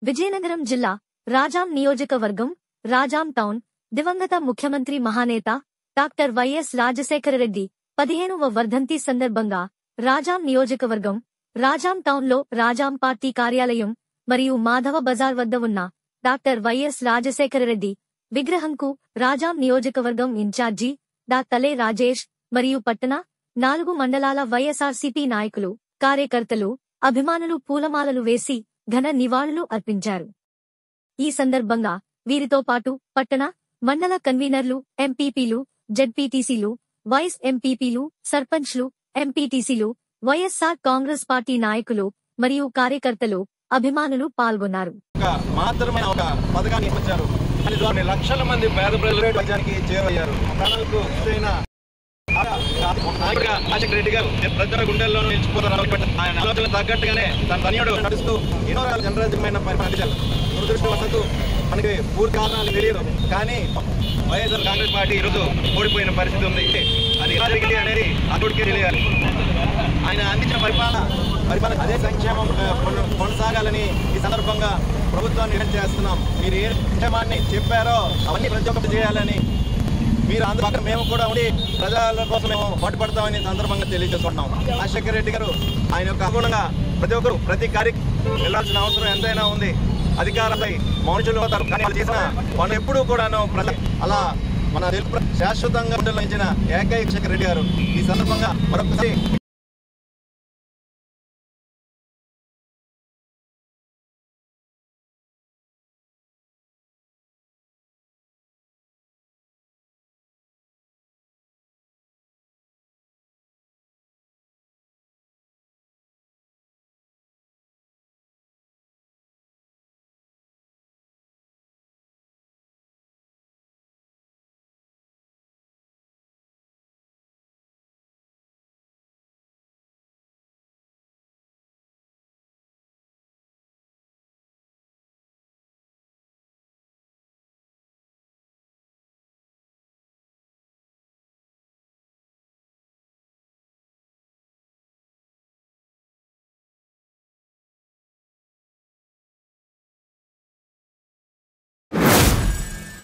విజయనగరం జిల్లా రాజాం నియోజకవర్గం రాజాం టౌన్ దివంగత ముఖ్యమంత్రి మహానేత డాక్టర్ వైఎస్ రాజశేఖరరెడ్డి పదిహేనవ వర్ధంతి సందర్భంగా రాజాం నియోజకవర్గం రాజాం టౌన్లో రాజాం పార్టీ కార్యాలయం మరియు మాధవ బజార్ వద్ద ఉన్న డాక్టర్ వైఎస్ రాజశేఖరరెడ్డి విగ్రహంకు రాజాం నియోజకవర్గం ఇన్ఛార్జి డా తలే రాజేష్ మరియు పట్టణ నాలుగు మండలాల వైఎస్ఆర్సీపీ నాయకులు కార్యకర్తలు అభిమానులు పూలమాలలు వేసి ఘన నివాళులు అర్పించారు ఈ సందర్భంగా వీరితో పాటు పట్టణ మండల కన్వీనర్లు ఎంపీపీలు జెడ్పీటీసీలు వైస్ ఎంపీపీలు సర్పంచ్లు ఎంపీటీసీలు వైఎస్ఆర్ కాంగ్రెస్ పార్టీ నాయకులు మరియు కార్యకర్తలు అభిమానులు పాల్గొన్నారు ఒక మాత్రమైన ఒక పథకాన్ని ఇచ్చారు దాని ద్వారా లక్షల మంది పేద ప్రజలు వైద్యానికి చేరయ్యారు ప్రాణాలకు ఇదైన నాయకుడిగా రాజశేఖర రెడ్డి గారు ప్రజల గుండెల్లోనూ నిలిచిపోతారు కాబట్టి ఆయన ఆలోచన తగ్గట్టుగానే తన తనయుడు నడుస్తూ ఎన్నో రకాల జనరాజ్యమైన పరిపాలించారు దురదృష్టవశాత్తు మనకి పూర్తి కారణాలు తెలియదు కానీ వైఎస్ఆర్ కాంగ్రెస్ పార్టీ ఈరోజు ఓడిపోయిన పరిస్థితి ఉంది అది ఎలా జరిగింది అనేది అతడికే తెలియాలి ఆయన అందించిన పరిపాలన పరిపాలన అదే సంక్షేమం ఆ, కొన- కొనసాగాలని ఈ సందర్భంగా ప్రభుత్వాన్ని విజ్ఞప్తి చేస్తున్నాం మీరు ఏ సంక్షేమాన్ని చెప్పారో అవన్నీ ప్రతి ఒక్కటి చేయాలని మీరు అందరూ పక్కన మేము కూడా ఉండి ప్రజల కోసం మేము పాటుపడతామని ఈ సందర్భంగా తెలియజేసుకుంటున్నాం రాజశేఖర రెడ్డి గారు ఆయన యొక్క అనుగుణంగా ప్రతి ఒక్కరు ప్రతి కార్యక్రమం వెళ్ళాల్సిన అవసరం ఎంతైనా ఉంది అధికారులపై మనుషులు అవుతారు కానీ వాళ్ళు చేసిన పనులు ఎప్పుడూ కూడాను ప్రజ అలా మన తెలుగు ప్ర- శాశ్వతంగా ఉండాలని ఏకైక శేఖర్ రెడ్డి గారు ఈ సందర్భంగా మరొకసారి